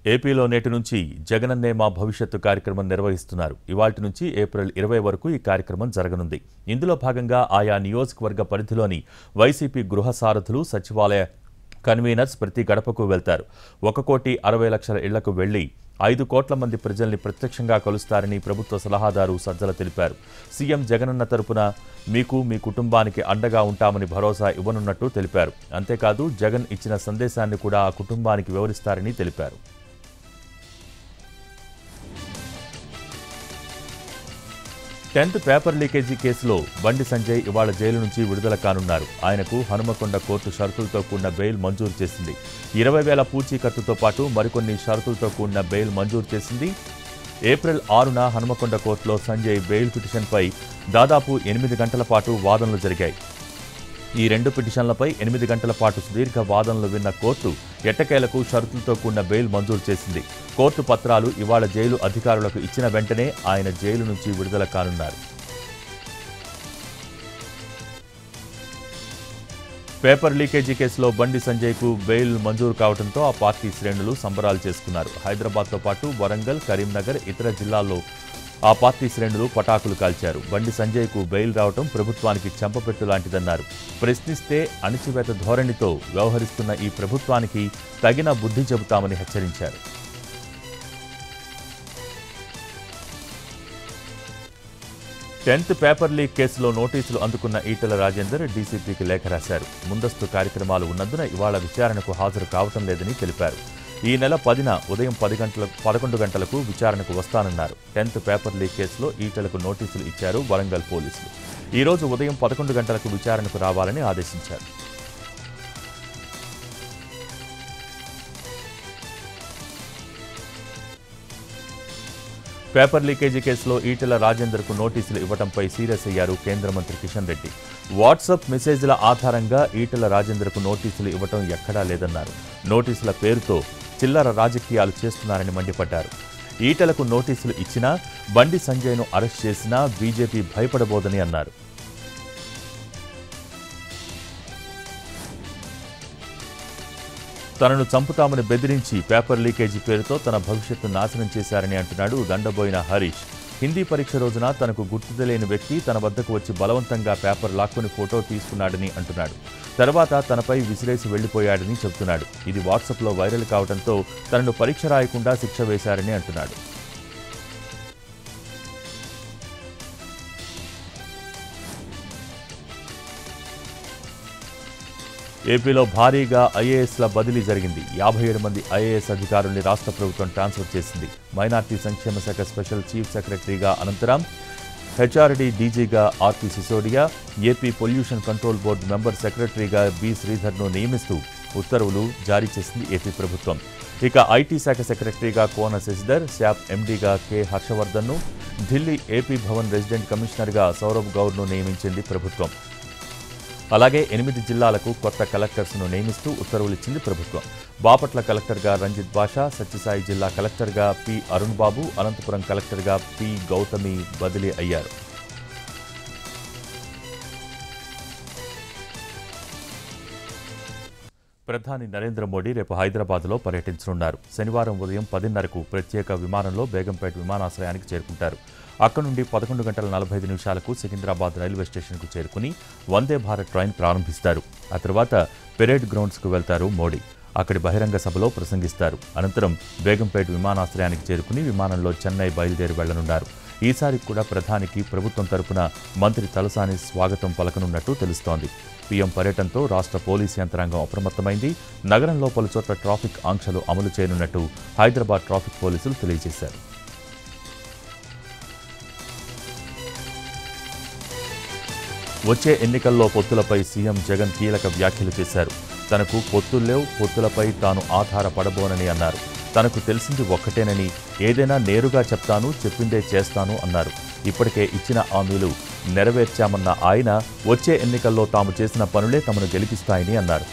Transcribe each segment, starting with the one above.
ఏపీలో నేటి నుంచి జగనన్నే మా భవిష్యత్తు కార్యక్రమం నిర్వహిస్తున్నారు ఇవాటి నుంచి ఏప్రిల్ ఇరవై వరకు ఈ కార్యక్రమం జరగనుంది ఇందులో భాగంగా ఆయా నియోజకవర్గ పరిధిలోని వైసీపీ గృహ సారథులు సచివాలయ కన్వీనర్స్ ప్రతి గడపకు వెళ్తారు ఒక కోటి అరవై లక్షల ఇళ్లకు వెళ్లి ఐదు కోట్ల మంది ప్రజల్ని ప్రత్యక్షంగా కలుస్తారని ప్రభుత్వ సలహాదారు సజ్జల తెలిపారు సీఎం జగనన్న తరపున మీకు మీ కుటుంబానికి అండగా ఉంటామని భరోసా ఇవ్వనున్నట్టు తెలిపారు అంతేకాదు జగన్ ఇచ్చిన సందేశాన్ని కూడా ఆ కుటుంబానికి వివరిస్తారని తెలిపారు టెన్త్ పేపర్ లీకేజీ కేసులో బండి సంజయ్ ఇవాళ జైలు నుంచి విడుదల కానున్నారు ఆయనకు హనుమకొండ కోర్టు షరతులతో కూడిన బెయిల్ మంజూరు చేసింది ఇరవై వేల పూచీకత్తుతో పాటు మరికొన్ని షరతులతో కూడిన బెయిల్ మంజూరు చేసింది ఏప్రిల్ ఆరున హనుమకొండ కోర్టులో సంజయ్ బెయిల్ పిటిషన్పై దాదాపు ఎనిమిది గంటల పాటు వాదనలు జరిగాయి ఈ రెండు పిటిషన్లపై ఎనిమిది గంటల పాటు సుదీర్ఘ వాదనలు విన్న కోర్టు ఎట్టకేలకు షరతులతో కూడిన బెయిల్ మంజూరు చేసింది కోర్టు పత్రాలు ఇవాళ జైలు అధికారులకు ఇచ్చిన వెంటనే ఆయన జైలు నుంచి విడుదల కానున్నారు పేపర్ లీకేజీ కేసులో బండి సంజయ్కు బెయిల్ మంజూరు కావడంతో ఆ పార్టీ శ్రేణులు సంబరాలు చేసుకున్నారు హైదరాబాద్తో పాటు వరంగల్ కరీంనగర్ ఇతర జిల్లాల్లో ఆ పార్టీ శ్రేణులు పటాకులు కాల్చారు బండి సంజయ్కు బెయిల్ రావటం ప్రభుత్వానికి చెంపపెట్టు లాంటిదన్నారు ప్రశ్నిస్తే అణిచివేత ధోరణితో వ్యవహరిస్తున్న ఈ ప్రభుత్వానికి తగిన బుద్ధి చెబుతామని హెచ్చరించారు టెన్త్ పేపర్ లీక్ కేసులో నోటీసులు అందుకున్న ఈటెల రాజేందర్ డీసీపీకి లేఖ రాశారు ముందస్తు కార్యక్రమాలు ఉన్నందున ఇవాళ విచారణకు హాజరు కావటం లేదని తెలిపారు ఈ నెల పదిన ఉదయం పది గంటల పదకొండు గంటలకు విచారణకు వస్తానన్నారు టెన్త్ పేపర్ లీక్ కేసులో ఈటెలకు నోటీసులు ఇచ్చారు వరంగల్ పోలీసులు ఈ రోజు ఉదయం పదకొండు గంటలకు విచారణకు రావాలని ఆదేశించారు పేపర్ లీకేజీ కేసులో ఈటెల రాజేందర్కు నోటీసులు ఇవ్వడంపై సీరియస్ అయ్యారు కేంద్ర మంత్రి కిషన్ రెడ్డి వాట్సాప్ మెసేజ్ల ఆధారంగా ఈటెల రాజేందర్కు నోటీసులు ఇవ్వటం ఎక్కడా లేదన్నారు నోటీసుల పేరుతో చిల్లర రాజకీయాలు చేస్తున్నారని మండిపడ్డారు ఈటెలకు నోటీసులు ఇచ్చినా బండి సంజయ్ను అరెస్ట్ చేసినా బీజేపీ భయపడబోదని అన్నారు తనను చంపుతామని బెదిరించి పేపర్ లీకేజీ పేరుతో తన భవిష్యత్తు నాశనం చేశారని అంటున్నాడు దండబోయిన హరీష్ హిందీ పరీక్ష రోజున తనకు గుర్తు తెలియని వ్యక్తి తన వద్దకు వచ్చి బలవంతంగా పేపర్ లాక్కుని ఫోటో తీసుకున్నాడని అంటున్నాడు తర్వాత తనపై విసిరేసి వెళ్లిపోయాడని చెబుతున్నాడు ఇది వాట్సాప్లో వైరల్ కావడంతో తనను పరీక్ష రాయకుండా శిక్ష వేశారని అంటున్నాడు ఏపీలో భారీగా ఐఏఎస్ల బదిలీ జరిగింది యాభై ఏడు మంది ఐఏఎస్ అధికారుల్ని రాష్ట్ర ప్రభుత్వం ట్రాన్స్ఫర్ చేసింది మైనార్టీ సంక్షేమ శాఖ స్పెషల్ చీఫ్ సెక్రటరీగా అనంతరం హెచ్ఆర్డీ డీజీగా RP Sisodia AP pollution control board member సెక్రటరీగా బి శ్రీధర్ను నియమిస్తూ ఉత్తర్వులు జారీ చేసింది ఏపీ ప్రభుత్వం ఇక ఐటీ శాఖ సెక్రటరీగా కోన శశిధర్ శాప్ ఎండీగా కె హర్షవర్ధన్ను ఢిల్లీ ఏపీ భవన్ రెసిడెంట్ కమిషనర్గా సౌరభ్ గౌర్ను నియమించింది ప్రభుత్వం అలాగే ఎనిమిది జిల్లాలకు కొత్త కలెక్టర్స్ను నియమిస్తూ ఉత్తర్వులిచ్చింది ప్రభుత్వం బాపట్ల కలెక్టర్గా రంజిత్ బాషా సత్యసాయి జిల్లా కలెక్టర్గా పి అరుణ్ బాబు అనంతపురం కలెక్టర్గా పి గౌతమి బదిలీ అయ్యారు ప్రధాని నరేంద్ర మోడీ రేపు హైదరాబాద్లో పర్యటించనున్నారు శనివారం ఉదయం పదిన్నరకు ప్రత్యేక విమానంలో బేగంపేట విమానాశ్రయానికి చేరుకుంటారు అక్కడి నుండి పదకొండు గంటల నలభై ఐదు నిమిషాలకు సికింద్రాబాద్ రైల్వే స్టేషన్కు చేరుకుని వందే భారత్ ట్రైన్ ప్రారంభిస్తారు ఆ తర్వాత పెరేడ్ గ్రౌండ్స్కు వెళ్తారు మోడీ అక్కడి బహిరంగ సభలో ప్రసంగిస్తారు అనంతరం బేగంపేట విమానాశ్రయానికి చేరుకుని విమానంలో చెన్నై బయలుదేరి వెళ్లనున్నారు ఈసారి కూడా ప్రధానికి ప్రభుత్వం తరపున మంత్రి తలసాని స్వాగతం పలకనున్నట్టు తెలుస్తోంది పీఎం పర్యటనతో రాష్ట్ర పోలీస్ యంత్రాంగం అప్రమత్తమైంది నగరంలో పలుచోట్ల ట్రాఫిక్ ఆంక్షలు అమలు చేయనున్నట్టు హైదరాబాద్ ట్రాఫిక్ పోలీసులు తెలియజేశారు వచ్చే ఎన్నికల్లో పొత్తులపై సీఎం జగన్ కీలక వ్యాఖ్యలు చేశారు తనకు పొత్తుల్లేవు పొత్తులపై తాను ఆధారపడబోనని అన్నారు తనకు తెలిసింది ఒక్కటేనని ఏదైనా నేరుగా చెప్తాను చెప్పిందే చేస్తాను అన్నారు ఇప్పటికే ఇచ్చిన హామీలు నెరవేర్చామన్న ఆయన వచ్చే ఎన్నికల్లో తాము చేసిన పనులే తమను గెలిపిస్తాయని అన్నారు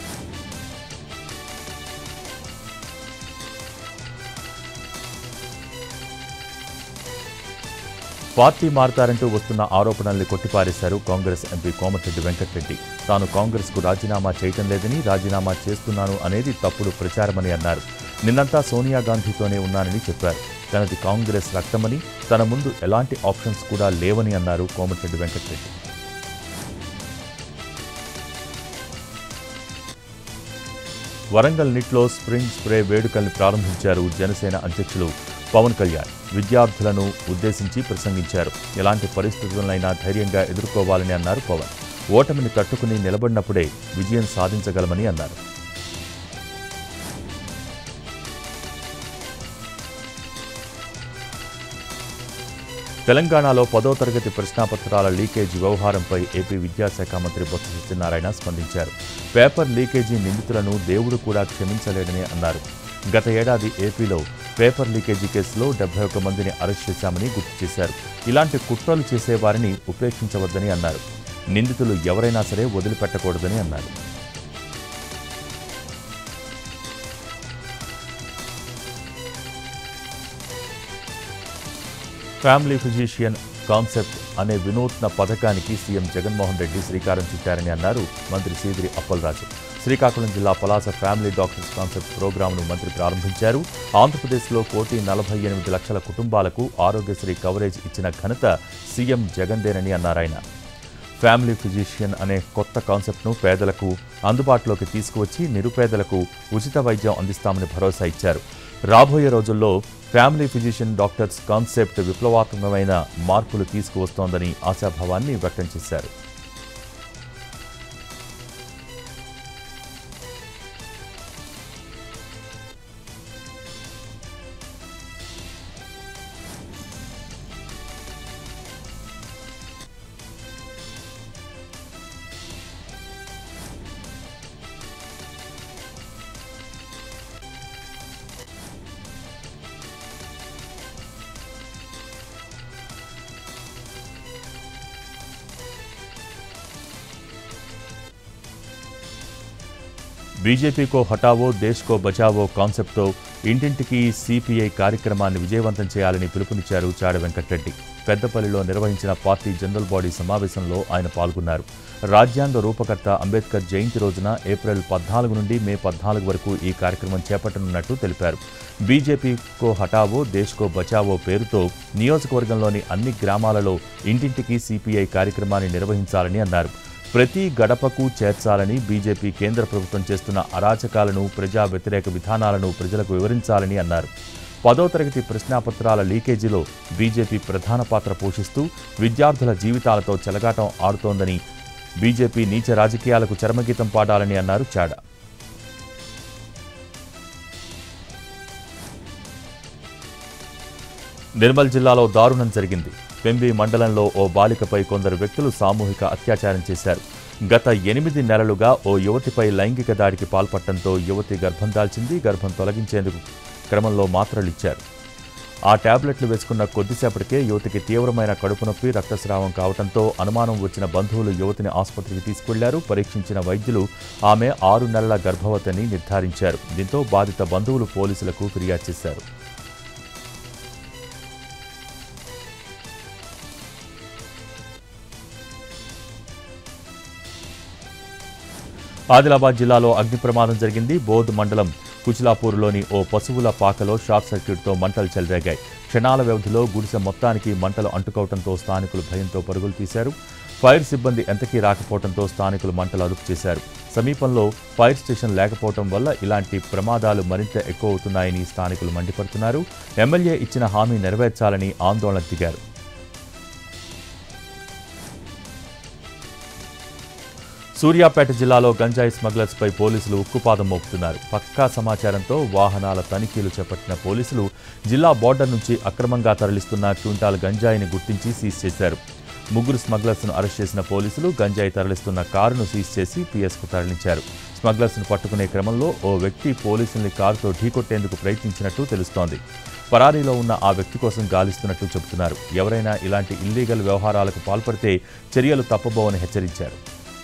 పార్టీ మారతారంటూ వస్తున్న ఆరోపణల్ని కొట్టిపారేశారు కాంగ్రెస్ ఎంపీ కోమటిరెడ్డి వెంకటరెడ్డి తాను కాంగ్రెస్కు రాజీనామా చేయటం లేదని రాజీనామా చేస్తున్నాను అనేది తప్పుడు ప్రచారమని అన్నారు నిన్నంతా సోనియా గాంధీతోనే ఉన్నానని చెప్పారు తనది కాంగ్రెస్ రక్తమని తన ముందు ఎలాంటి ఆప్షన్స్ కూడా లేవని అన్నారు కోమటిరెడ్డి వెంకటరెడ్డి వరంగల్ నిట్లో స్ప్రింగ్ స్ప్రే వేడుకల్ని ప్రారంభించారు జనసేన అధ్యక్షులు పవన్ కళ్యాణ్ విద్యార్థులను ఉద్దేశించి ప్రసంగించారు ఎలాంటి పరిస్థితులనైనా ధైర్యంగా ఎదుర్కోవాలని అన్నారు పవన్ ఓటమిని తట్టుకుని నిలబడినప్పుడే విజయం సాధించగలమని అన్నారు తెలంగాణలో పదో తరగతి ప్రశ్నాపత్రాల లీకేజీ వ్యవహారంపై ఏపీ విద్యాశాఖ మంత్రి బొత్స సత్యనారాయణ స్పందించారు పేపర్ లీకేజీ నిందితులను దేవుడు కూడా క్షమించలేడని అన్నారు గత ఏడాది ఏపీలో పేపర్ లీకేజీ కేసులో డెబ్బై ఒక్క మందిని అరెస్ట్ చేశామని గుర్తు చేశారు ఇలాంటి కుట్రలు చేసేవారిని ఉపేక్షించవద్దని అన్నారు నిందితులు ఎవరైనా సరే వదిలిపెట్టకూడదని అన్నారు ఫ్యామిలీ ఫిజిషియన్ కాన్సెప్ట్ అనే వినూత్న పథకానికి సీఎం జగన్మోహన్ రెడ్డి శ్రీకారం చుట్టారని అన్నారు మంత్రి సీదిరి అప్పలరాజు శ్రీకాకుళం జిల్లా పలాస ఫ్యామిలీ డాక్టర్స్ కాన్సెప్ట్ ప్రోగ్రాంను మంత్రి ప్రారంభించారు ఆంధ్రప్రదేశ్లో కోటి నలభై ఎనిమిది లక్షల కుటుంబాలకు ఆరోగ్యశ్రీ కవరేజ్ ఇచ్చిన ఘనత సీఎం జగన్దేనని అన్నారాయన ఫ్యామిలీ ఫిజిషియన్ అనే కొత్త కాన్సెప్ట్ను పేదలకు అందుబాటులోకి తీసుకువచ్చి నిరుపేదలకు ఉచిత వైద్యం అందిస్తామని భరోసా ఇచ్చారు రాబోయే రోజుల్లో ఫ్యామిలీ ఫిజిషియన్ డాక్టర్స్ కాన్సెప్ట్ విప్లవాత్మకమైన మార్పులు తీసుకువస్తోందని ఆశాభావాన్ని వ్యక్తం చేశారు బీజేపీకో హటావో దేశ్కో బచావో కాన్సెప్ట్తో ఇంటింటికి సిపిఐ కార్యక్రమాన్ని విజయవంతం చేయాలని పిలుపునిచ్చారు చాడ వెంకటరెడ్డి పెద్దపల్లిలో నిర్వహించిన పార్టీ జనరల్ బాడీ సమావేశంలో ఆయన పాల్గొన్నారు రాజ్యాంగ రూపకర్త అంబేద్కర్ జయంతి రోజున ఏప్రిల్ పద్నాలుగు నుండి మే పద్నాలుగు వరకు ఈ కార్యక్రమం చేపట్టనున్నట్టు తెలిపారు బీజేపీకో హటావో దేశ్కో బచావో పేరుతో నియోజకవర్గంలోని అన్ని గ్రామాలలో ఇంటింటికి సిపిఐ కార్యక్రమాన్ని నిర్వహించాలని అన్నారు ప్రతి గడపకు చేర్చాలని బీజేపీ కేంద్ర ప్రభుత్వం చేస్తున్న అరాచకాలను ప్రజా వ్యతిరేక విధానాలను ప్రజలకు వివరించాలని అన్నారు పదో తరగతి ప్రశ్నాపత్రాల లీకేజీలో బీజేపీ ప్రధాన పాత్ర పోషిస్తూ విద్యార్థుల జీవితాలతో చెలగాటం ఆడుతోందని బీజేపీ నీచ రాజకీయాలకు చరమగీతం పాడాలని అన్నారు చాడా నిర్మల్ జిల్లాలో దారుణం జరిగింది పెంబి మండలంలో ఓ బాలికపై కొందరు వ్యక్తులు సామూహిక అత్యాచారం చేశారు గత ఎనిమిది నెలలుగా ఓ యువతిపై లైంగిక దాడికి పాల్పడటంతో యువతి గర్భం దాల్చింది గర్భం తొలగించేందుకు క్రమంలో మాత్రలిచ్చారు ఆ టాబ్లెట్లు వేసుకున్న కొద్దిసేపటికే యువతికి తీవ్రమైన కడుపు నొప్పి రక్తస్రావం కావడంతో అనుమానం వచ్చిన బంధువులు యువతిని ఆసుపత్రికి తీసుకెళ్లారు పరీక్షించిన వైద్యులు ఆమె ఆరు నెలల గర్భవతిని నిర్ధారించారు దీంతో బాధిత బంధువులు పోలీసులకు ఫిర్యాదు చేశారు ఆదిలాబాద్ జిల్లాలో అగ్ని ప్రమాదం జరిగింది బోధ్ మండలం కుచిలాపూర్లోని ఓ పశువుల పాకలో షార్ట్ సర్క్యూట్తో మంటలు చెలరేగాయి క్షణాల వ్యవధిలో గుడిసె మొత్తానికి మంటలు అంటుకోవడంతో స్థానికులు భయంతో పరుగులు తీశారు ఫైర్ సిబ్బంది ఎంతకీ రాకపోవడంతో స్థానికులు మంటలు అదుపు చేశారు సమీపంలో ఫైర్ స్టేషన్ లేకపోవడం వల్ల ఇలాంటి ప్రమాదాలు మరింత ఎక్కువ అవుతున్నాయని స్థానికులు మండిపడుతున్నారు ఎమ్మెల్యే ఇచ్చిన హామీ నెరవేర్చాలని ఆందోళనకు దిగారు సూర్యాపేట జిల్లాలో గంజాయి స్మగ్లర్స్పై పోలీసులు ఉక్కుపాదం మోపుతున్నారు పక్కా సమాచారంతో వాహనాల తనిఖీలు చేపట్టిన పోలీసులు జిల్లా బోర్డర్ నుంచి అక్రమంగా తరలిస్తున్న క్వింటాల్ గంజాయిని గుర్తించి సీజ్ చేశారు ముగ్గురు స్మగ్లర్స్ను అరెస్ట్ చేసిన పోలీసులు గంజాయి తరలిస్తున్న కారును సీజ్ చేసి పిఎస్కు తరలించారు స్మగ్లర్స్ను పట్టుకునే క్రమంలో ఓ వ్యక్తి పోలీసుల్ని కారుతో ఢీకొట్టేందుకు ప్రయత్నించినట్టు తెలుస్తోంది పరారీలో ఉన్న ఆ వ్యక్తి కోసం గాలిస్తున్నట్టు చెబుతున్నారు ఎవరైనా ఇలాంటి ఇల్లీగల్ వ్యవహారాలకు పాల్పడితే చర్యలు తప్పబోవని హెచ్చరించారు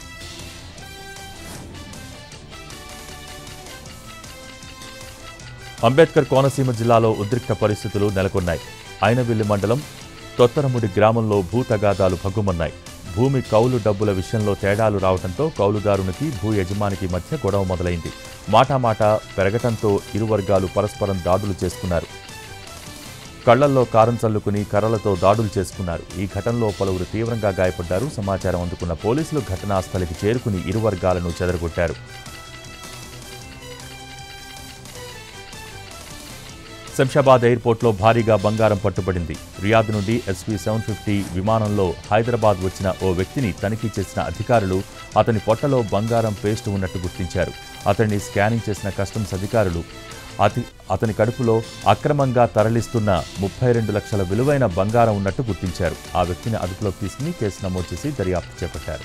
అంబేద్కర్ కోనసీమ జిల్లాలో ఉద్రిక్త పరిస్థితులు నెలకొన్నాయి అయినవిల్లి మండలం తొత్తరముడి గ్రామంలో భూ తగాదాలు భగ్గుమన్నాయి భూమి కౌలు డబ్బుల విషయంలో తేడాలు రావడంతో కౌలుదారునికి భూ యజమానికి మధ్య గొడవ మొదలైంది మాటామాట పెరగటంతో ఇరు వర్గాలు పరస్పరం దాడులు చేసుకున్నారు కళ్లల్లో కారం చల్లుకుని కర్రలతో దాడులు చేసుకున్నారు ఈ ఘటనలో పలువురు తీవ్రంగా గాయపడ్డారు సమాచారం అందుకున్న పోలీసులు ఘటనా స్థలికి చేరుకుని ఇరు వర్గాలను చెదరగొట్టారు శంషాబాద్ ఎయిర్పోర్ట్లో భారీగా బంగారం పట్టుబడింది రియాద్ నుండి ఎస్పీ సెవెన్ ఫిఫ్టీ విమానంలో హైదరాబాద్ వచ్చిన ఓ వ్యక్తిని తనిఖీ చేసిన అధికారులు అతని పొట్టలో బంగారం పేస్ట్ ఉన్నట్టు గుర్తించారు అతన్ని స్కానింగ్ చేసిన కస్టమ్స్ అధికారులు అతి అతని కడుపులో అక్రమంగా తరలిస్తున్న ముప్పై రెండు లక్షల విలువైన బంగారం ఉన్నట్టు గుర్తించారు ఆ వ్యక్తిని అదుపులోకి తీసుకుని కేసు నమోదు చేసి దర్యాప్తు చేపట్టారు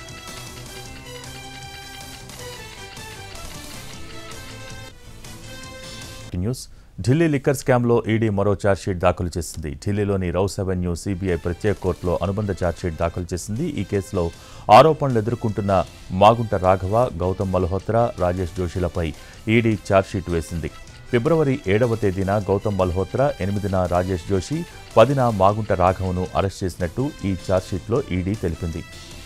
న్యూస్ ఢిల్లీ లిక్కర్ స్కామ్లో ఈడీ మరో ఛార్జ్షీట్ దాఖలు చేసింది ఢిల్లీలోని రౌస్ అవెన్యూ సిబిఐ ప్రత్యేక కోర్టులో అనుబంధ ఛార్జ్షీట్ దాఖలు చేసింది ఈ కేసులో ఆరోపణలు ఎదుర్కొంటున్న మాగుంట రాఘవ గౌతమ్ మల్హోత్రా రాజేష్ జోషిలపై ఈడీ ఛార్జ్షీట్ వేసింది ఫిబ్రవరి ఏడవ తేదీన గౌతమ్ మల్హోత్రా ఎనిమిదిన రాజేష్ జోషి పదిన మాగుంట రాఘవను అరెస్ట్ చేసినట్టు ఈ ఛార్జ్షీట్లో ఈడీ తెలిపింది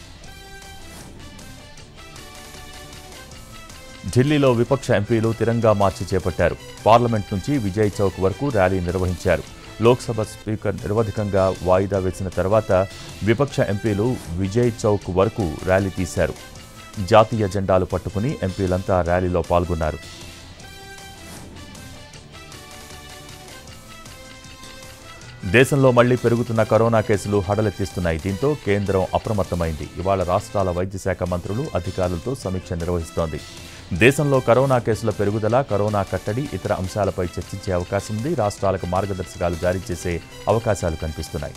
ఢిల్లీలో విపక్ష ఎంపీలు తిరంగా మార్చి చేపట్టారు పార్లమెంట్ నుంచి విజయ్ చౌక్ వరకు ర్యాలీ నిర్వహించారు లోక్సభ స్పీకర్ నిరవధికంగా వాయిదా వేసిన తర్వాత విపక్ష ఎంపీలు విజయ్ చౌక్ వరకు ర్యాలీ తీశారు జాతీయ జెండాలు పట్టుకుని ఎంపీలంతా ర్యాలీలో పాల్గొన్నారు దేశంలో మళ్లీ పెరుగుతున్న కరోనా కేసులు హడలెత్తిస్తున్నాయి దీంతో కేంద్రం అప్రమత్తమైంది ఇవాళ రాష్ట్రాల వైద్య శాఖ మంత్రులు అధికారులతో సమీక్ష నిర్వహిస్తోంది దేశంలో కరోనా కేసుల పెరుగుదల కరోనా కట్టడి ఇతర అంశాలపై చర్చించే అవకాశం ఉంది రాష్ట్రాలకు మార్గదర్శకాలు జారీ చేసే అవకాశాలు కనిపిస్తున్నాయి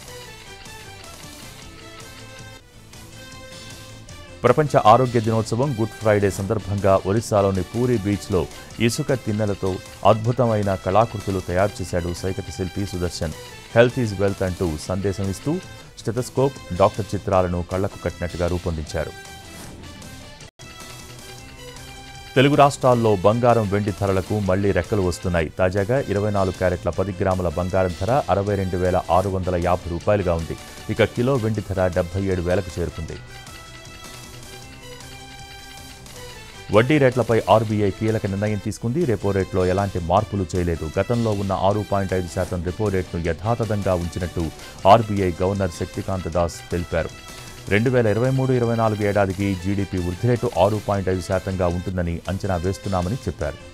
ప్రపంచ ఆరోగ్య దినోత్సవం గుడ్ ఫ్రైడే సందర్భంగా ఒరిస్సాలోని పూరి బీచ్లో ఇసుక తిన్నెలతో అద్భుతమైన కళాకృతులు తయారు చేశాడు సైకత శిల్పి సుదర్శన్ హెల్త్ ఈజ్ వెల్త్ అంటూ సందేశం ఇస్తూ స్టెథస్కోప్ డాక్టర్ చిత్రాలను కళ్లకు కట్టినట్టుగా రూపొందించారు తెలుగు రాష్ట్రాల్లో బంగారం వెండి ధరలకు మళ్లీ రెక్కలు వస్తున్నాయి తాజాగా ఇరవై నాలుగు క్యారెట్ల పది గ్రాముల బంగారం ధర అరవై రెండు వేల ఆరు వందల యాభై రూపాయలుగా ఉంది ఇక కిలో వెండి ధర డెబ్బై ఏడు వేలకు చేరుకుంది వడ్డీ రేట్లపై ఆర్బీఐ కీలక నిర్ణయం తీసుకుంది రెపో రేట్లో ఎలాంటి మార్పులు చేయలేదు గతంలో ఉన్న ఆరు పాయింట్ ఐదు శాతం రెపో రేట్ను యథాతథంగా ఉంచినట్టు ఆర్బీఐ గవర్నర్ శక్తికాంత దాస్ తెలిపారు రెండు వేల ఇరవై మూడు ఇరవై నాలుగు ఏడాదికి జీడీపీ వృద్ధి రేటు ఆరు పాయింట్ ఐదు శాతంగా ఉంటుందని అంచనా వేస్తున్నామని చెప్పారు